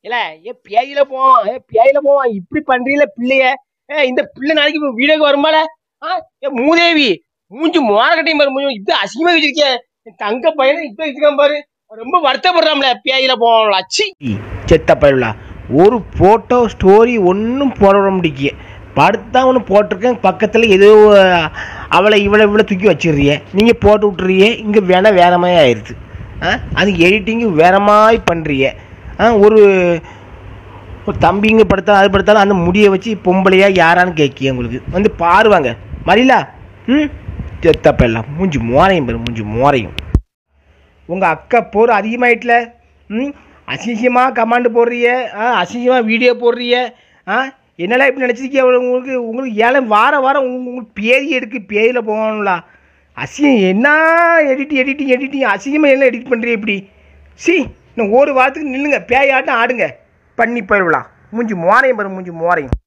இல்ல ஏ பேயில போவான் ஏ பேயில போவான் இப்படி பண்றீல பிள்ளைய ஏ இந்த பிள்ளை நாளைக்கு இப்ப வீடுக்கு வருமால ஆ ஏ மூதேவி மூஞ்சி மோரக்கட்டையும் பாரு மூஞ்சி இது அசிங்கமா வச்சிருக்கேன் என் தங்க பையனை இப்ப வச்சிருக்கான் பாரு ரொம்ப வருத்தப்படுறாம்ல பேயில போவான்ல அச்சி செத்த பயிலா ஒரு போட்டோ ஸ்டோரி ஒன்றும் போட முடிக்க படுத்தா ஒன்று போட்டிருக்கேன் பக்கத்தில் ஏதோ அஹ், அவளை இவளை இவளை தூக்கி வச்சிடுறிய நீங்கள் போட்டு விட்டுறிய இங்கே வேணா வேற மாதிரி ஆயிடுது ஆ அது எடிட்டிங்கு வேற மாதிரி பண்ணுறிய ஆ ஒரு ஒரு தம்பிங்க படுத்தா அது படுத்தாலும் அந்த முடியை வச்சு பொம்பளையா யாரான்னு கேட்கிய உங்களுக்கு வந்து பாருவாங்க மறியலா ம் செத்தப்பெல்லாம் மூஞ்சி மோரையும் பாரு மூஞ்சி மோரையும் உங்கள் அக்கா போர் அதிகமாயிட்டல ம் அசிங்கமாக கமாண்டு போடுறிய ஆ அசிங்கமாக வீடியோ போடுறிய ஆ என்னெல்லாம் இப்படி நினச்சிருக்கீங்க உங்களுக்கு உங்களுக்கு ஏழை வார வாரம் உங்க- உங்களுக்கு பேதி எடுக்கு பேதியில் போகணும்ல அசிங்கம் என்ன எடிட்டிங் எடிட்டிங் எடிட்டிங் அசிங்கமாக என்ன எடிட் பண்ணுறீங்க இப்படி சி இன்னும் ஒரு வாரத்துக்கு நில்லுங்க பேயாட்டம் ஆடுங்க பண்ணி போயிடலாம் மூஞ்சி மோரையும் பாரு மூஞ்சி மோரையும்